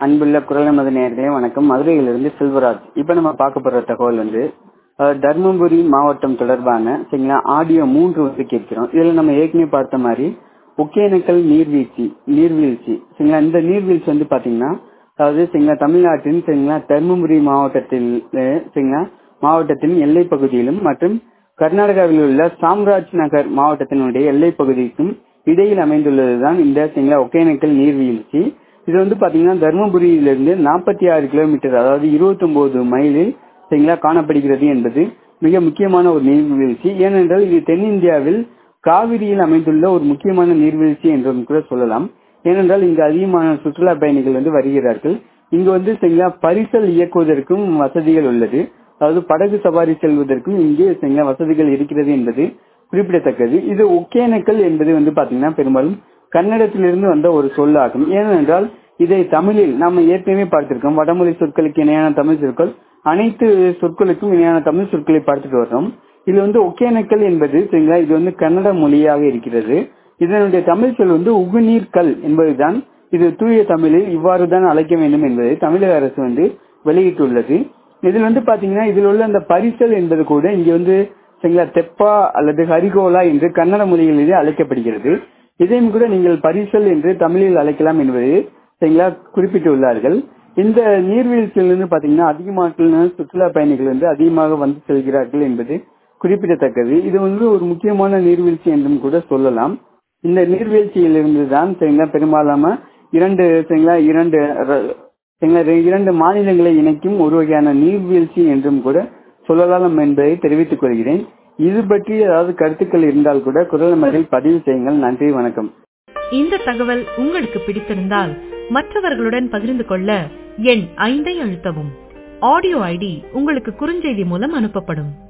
அன்புள்ள குரல் நமது நேர்களே வணக்கம் மதுரையிலிருந்து செல்வராஜ் இப்போ நம்ம பார்க்க போற தகவல் வந்து அஹ், தர்மபுரி மாவட்டம் தொடர்பான சரிங்களா ஆடியோ மூன்று வந்து கேட்கிறோம் இதுல நம்ம ஏற்கனவே பார்த்த மாதிரி ஒகேனக்கல் நீர்வீழ்ச்சி நீர்வீழ்ச்சி சரிங்களா இந்த நீர்வீழ்ச்சி வந்து பாத்தீங்கன்னா அதாவது சரிங்களா தமிழ்நாட்டின் சரிங்களா தர்மபுரி மாவட்டத்தில் அஹ், சரிங்களா மாவட்டத்தின் எல்லை பகுதியிலும் மற்றும் கர்நாடகாவில் உள்ள சாம்ராஜ் நகர் மாவட்டத்தினுடைய எல்லை பகுதிக்கும் இடையில் அமைந்துள்ளதுதான் இந்த சரிங்களா ஒகேனக்கல் நீர்வீழ்ச்சி இது வந்து பாத்தீங்கன்னா தர்மபுரியிலிருந்து நாற்பத்தி ஆறு கிலோமீட்டர் அதாவது இருபத்தி ஒன்பது மைலில் சரிங்களா காணப்படுகிறது என்பது மிக முக்கியமான ஒரு நீர்வீழ்ச்சி ஏனென்றால் இது தென்னிந்தியாவில் காவிரியில் அமைந்துள்ள ஒரு முக்கியமான நீர்வீழ்ச்சி என்றும் கூட சொல்லலாம் ஏனென்றால் இங்கு அதிகமான சுற்றுலா பயணிகள் வந்து வருகிறார்கள் இங்கு வந்து சரிங்களா பரிசல் இயக்குவதற்கும் வசதிகள் உள்ளது அதாவது படகு சவாரி செல்வதற்கும் இங்கே சரிங்களா வசதிகள் இருக்கிறது என்பது குறிப்பிடத்தக்கது இது ஒகேனக்கல் என்பது வந்து பாத்தீங்கன்னா பெரும்பாலும் கன்னடத்திலிருந்து வந்த ஒரு சொல்லாகும் ஏனென்றால் இதை தமிழில் நாம ஏற்கனவே பார்த்திருக்கோம் வடமொழி சொற்களுக்கு இணையான தமிழ் சொற்கள் அனைத்து சொற்களுக்கும் இணையான தமிழ் சொற்களை பார்த்துட்டு வர்றோம் இது வந்து ஒகேனக்கல் என்பது சரிங்களா இது வந்து கன்னட மொழியாக இருக்கிறது இதனுடைய தமிழ் சொல் வந்து உகுநீர் கல் என்பதுதான் இது தூய தமிழில் இவ்வாறு தான் அழைக்க வேண்டும் என்பதை தமிழக அரசு வந்து வெளியிட்டுள்ளது இதில் வந்து பாத்தீங்கன்னா இதில் உள்ள அந்த பரிசல் என்பது கூட இங்க வந்து சரிங்களா தெப்பா அல்லது ஹரிகோலா என்று கன்னட மொழிகளிலே அழைக்கப்படுகிறது இதையும் கூட நீங்கள் பரிசல் என்று தமிழில் அழைக்கலாம் என்பது சரிங்களா குறிப்பிட்டுள்ளார்கள் இந்த நீர்வீழ்ச்சியிலிருந்து பாத்தீங்கன்னா அதிகமான சுற்றுலா பயணிகள் வந்து அதிகமாக வந்து செல்கிறார்கள் என்பது குறிப்பிடத்தக்கது இது வந்து ஒரு முக்கியமான நீர்வீழ்ச்சி என்றும் கூட சொல்லலாம் இந்த நீர்வீழ்ச்சியிலிருந்து தான் சரிங்களா பெரும்பாலான இரண்டு சரிங்களா இரண்டு ர- சரிங்களா இரண்டு மாநிலங்களை இணைக்கும் ஒரு வகையான நீர்வீழ்ச்சி என்றும் கூட சொல்லலாம் என்பதை தெரிவித்துக் கொள்கிறேன் இது பற்றி ஏதாவது கருத்துக்கள் இருந்தால் கூட குரல் மறையில் பதிவு செய்யுங்கள் நன்றி வணக்கம் இந்த தகவல் உங்களுக்கு பிடித்திருந்தால் மற்றவர்களுடன் பகிர்ந்து கொள்ள எண் ஐந்தை அழுத்தவும் ஆடியோ ஐடி உங்களுக்கு குறுஞ்செய்தி மூலம் அனுப்பப்படும்